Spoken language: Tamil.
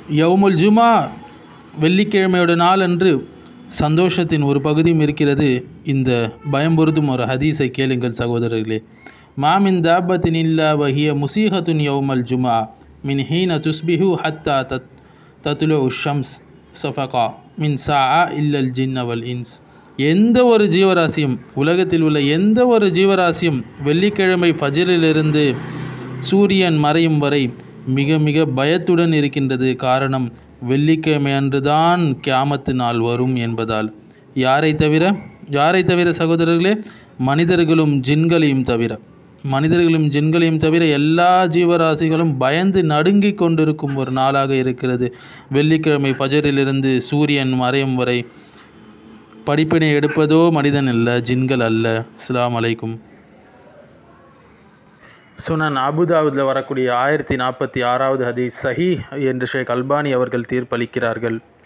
யவுமுல் ஜுமா வெள்ளிக்கிழமையோட நாள் அன்று சந்தோஷத்தின் ஒரு பகுதியும் இருக்கிறது இந்த பயம்பொருத்தும் ஒரு ஹதீஸை கேளுங்கள் சகோதரர்களே மாமின் தாபத்தின் இல்லா வஹிய முசீஹத்துன் யவுமல் ஜுமா மின் ஹீன துஸ்பிஹு ஹத்தா தத் தத்துலு ஷம்ஸ் சஃபகா மின் சா இல்லல் ஜின்னவல் இன்ஸ் எந்த ஒரு ஜீவராசியும் உலகத்தில் உள்ள எந்த ஒரு ஜீவராசியும் வெள்ளிக்கிழமை ஃபஜரிலிருந்து சூரியன் மறையும் வரை மிக மிக பயத்துடன் இருக்கின்றது காரணம் வெள்ளிக்கிழமை அன்றுதான் கியாமத்து நாள் வரும் என்பதால் யாரை தவிர யாரை தவிர சகோதரர்களே மனிதர்களும் ஜின்களையும் தவிர மனிதர்களும் ஜின்களையும் தவிர எல்லா ஜீவராசிகளும் பயந்து நடுங்கிக் கொண்டிருக்கும் ஒரு நாளாக இருக்கிறது வெள்ளிக்கிழமை ஃபஜரிலிருந்து சூரியன் மறையும் வரை படிப்பினை எடுப்பதோ மனிதன் அல்ல ஜின்கள் அல்ல அஸ்ஸலாமு அலைக்கும் சுனன் அபுதாவுதில் வரக்கூடிய ஆயிரத்தி நாற்பத்தி ஆறாவது ஹதீஸ் சஹி என்று ஷேக் அல்பானி அவர்கள் தீர்ப்பளிக்கிறார்கள்